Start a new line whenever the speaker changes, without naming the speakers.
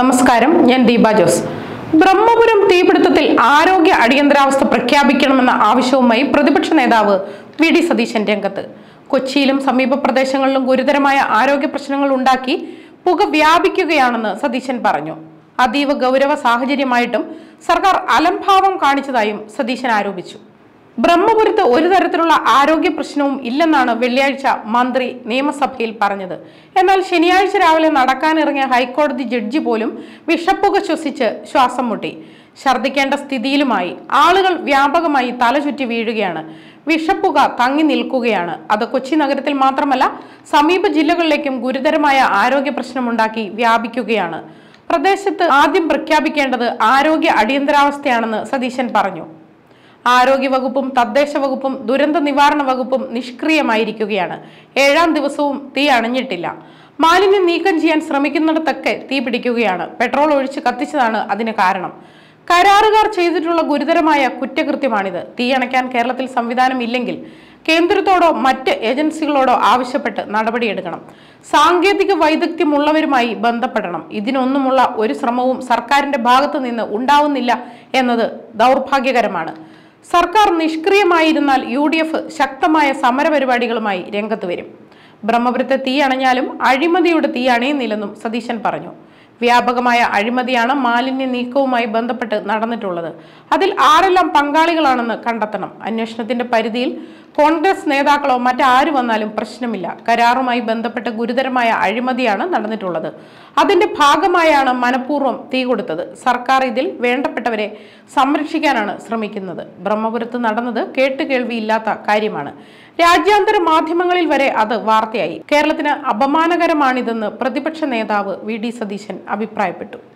നമസ്കാരം ഞാൻ ദീപ ജോസ് ബ്രഹ്മപുരം തീപിടുത്തത്തിൽ ആരോഗ്യ അടിയന്തരാവസ്ഥ പ്രഖ്യാപിക്കണമെന്ന ആവശ്യവുമായി പ്രതിപക്ഷ നേതാവ് വി ഡി സതീശൻ രംഗത്ത് കൊച്ചിയിലും സമീപ പ്രദേശങ്ങളിലും ഗുരുതരമായ ആരോഗ്യ പ്രശ്നങ്ങൾ ഉണ്ടാക്കി പുക വ്യാപിക്കുകയാണെന്ന് സതീശൻ പറഞ്ഞു അതീവ ഗൗരവ സാഹചര്യമായിട്ടും സർക്കാർ അലംഭാവം കാണിച്ചതായും സതീശൻ ആരോപിച്ചു ബ്രഹ്മപുരത്ത് ഒരു തരത്തിലുള്ള ആരോഗ്യ പ്രശ്നവും ഇല്ലെന്നാണ് വെള്ളിയാഴ്ച മന്ത്രി നിയമസഭയിൽ പറഞ്ഞത് എന്നാൽ ശനിയാഴ്ച രാവിലെ നടക്കാനിറങ്ങിയ ഹൈക്കോടതി ജഡ്ജി പോലും വിഷപ്പുക ശ്വസിച്ച് ശ്വാസം മുട്ടി ഛർദ്ദിക്കേണ്ട സ്ഥിതിയിലുമായി ആളുകൾ വ്യാപകമായി തലചുറ്റി വീഴുകയാണ് വിഷപ്പുക തങ്ങി നിൽക്കുകയാണ് അത് കൊച്ചി നഗരത്തിൽ മാത്രമല്ല സമീപ ജില്ലകളിലേക്കും ഗുരുതരമായ ആരോഗ്യ പ്രശ്നമുണ്ടാക്കി വ്യാപിക്കുകയാണ് പ്രദേശത്ത് ആദ്യം പ്രഖ്യാപിക്കേണ്ടത് ആരോഗ്യ അടിയന്തരാവസ്ഥയാണെന്ന് സതീശൻ പറഞ്ഞു ആരോഗ്യവകുപ്പും തദ്ദേശ വകുപ്പും ദുരന്ത നിവാരണ വകുപ്പും നിഷ്ക്രിയമായിരിക്കുകയാണ് ഏഴാം ദിവസവും തീ അണഞ്ഞിട്ടില്ല മാലിന്യം നീക്കം ചെയ്യാൻ ശ്രമിക്കുന്നിടത്തൊക്കെ തീ പിടിക്കുകയാണ് പെട്രോൾ ഒഴിച്ച് കത്തിച്ചതാണ് അതിന് കാരണം കരാറുകാർ ചെയ്തിട്ടുള്ള ഗുരുതരമായ കുറ്റകൃത്യമാണിത് തീ അണയ്ക്കാൻ കേരളത്തിൽ സംവിധാനം ഇല്ലെങ്കിൽ കേന്ദ്രത്തോടോ മറ്റ് ഏജൻസികളോടോ ആവശ്യപ്പെട്ട് നടപടിയെടുക്കണം സാങ്കേതിക വൈദഗ്ധ്യമുള്ളവരുമായി ബന്ധപ്പെടണം ഇതിനൊന്നുമുള്ള ഒരു ശ്രമവും സർക്കാരിന്റെ ഭാഗത്തു നിന്ന് ഉണ്ടാവുന്നില്ല എന്നത് ദൗർഭാഗ്യകരമാണ് സർക്കാർ നിഷ്ക്രിയമായിരുന്നാൽ യു ഡി എഫ് ശക്തമായ സമരപരിപാടികളുമായി രംഗത്ത് വരും ബ്രഹ്മപുരത്തെ തീ അണഞ്ഞാലും അഴിമതിയുടെ തീ അണയുന്നില്ലെന്നും സതീശൻ പറഞ്ഞു വ്യാപകമായ അഴിമതിയാണ് മാലിന്യ നീക്കവുമായി ബന്ധപ്പെട്ട് നടന്നിട്ടുള്ളത് അതിൽ ആരെല്ലാം പങ്കാളികളാണെന്ന് കണ്ടെത്തണം അന്വേഷണത്തിന്റെ പരിധിയിൽ കോൺഗ്രസ് നേതാക്കളോ മറ്റാര് വന്നാലും പ്രശ്നമില്ല കരാറുമായി ബന്ധപ്പെട്ട് ഗുരുതരമായ അഴിമതിയാണ് നടന്നിട്ടുള്ളത് അതിന്റെ ഭാഗമായാണ് മനഃപൂർവ്വം തീ കൊടുത്തത് സർക്കാർ ഇതിൽ വേണ്ടപ്പെട്ടവരെ സംരക്ഷിക്കാനാണ് ശ്രമിക്കുന്നത് ബ്രഹ്മപുരത്ത് നടന്നത് കേട്ടുകേൾവിയില്ലാത്ത കാര്യമാണ് രാജ്യാന്തര മാധ്യമങ്ങളിൽ വരെ അത് വാർത്തയായി കേരളത്തിന് അപമാനകരമാണിതെന്ന് പ്രതിപക്ഷ നേതാവ് വി ഡി സതീശൻ അഭിപ്രായപ്പെട്ടു